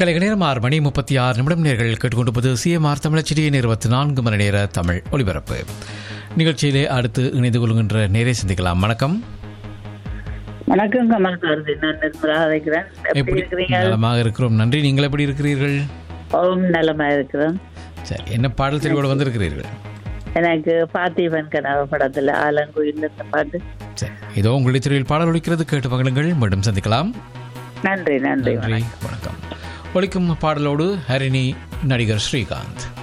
கலைக நேரம் ஆறு மணி முப்பத்தி ஆறு நிமிடம் நேர்கள் கேட்டுக்கொண்டிருப்பது சிஎம்ஆர் தமிழச்சிடியின் இருபத்தி நான்கு மணி நேர தமிழ் ஒலிபரப்பு நிகழ்ச்சியிலே அடுத்து இணைந்து கொள்கின்ற நேரை சிந்திக்கலாம் வணக்கம் வணக்கம் கமல் சாரதி நான் நிர்மலா அழைக்கிறேன் எப்படி எப்படி இருக்கிறீங்க நலமாக இருக்கிறோம் நன்றி நீங்கள் எப்படி இருக்கிறீர்கள் ஓம் நலமா இருக்கிறேன் சரி என்ன பாடல் தெளிவோடு வந்திருக்கிறீர்கள் எனக்கு பார்த்திபன் கனவு படத்துல ஆலங்குயில் இந்த பாட்டு சரி இதோ உங்களுடைய தெருவில் பாடல் ஒலிக்கிறது கேட்டு மகளுங்கள் மீண்டும் சந்திக்கலாம் நன்றி நன்றி நன்றி வணக்கம் ஒலிக்கும் பாடலோடு ஹரிணி நடிகர் ஸ்ரீகாந்த்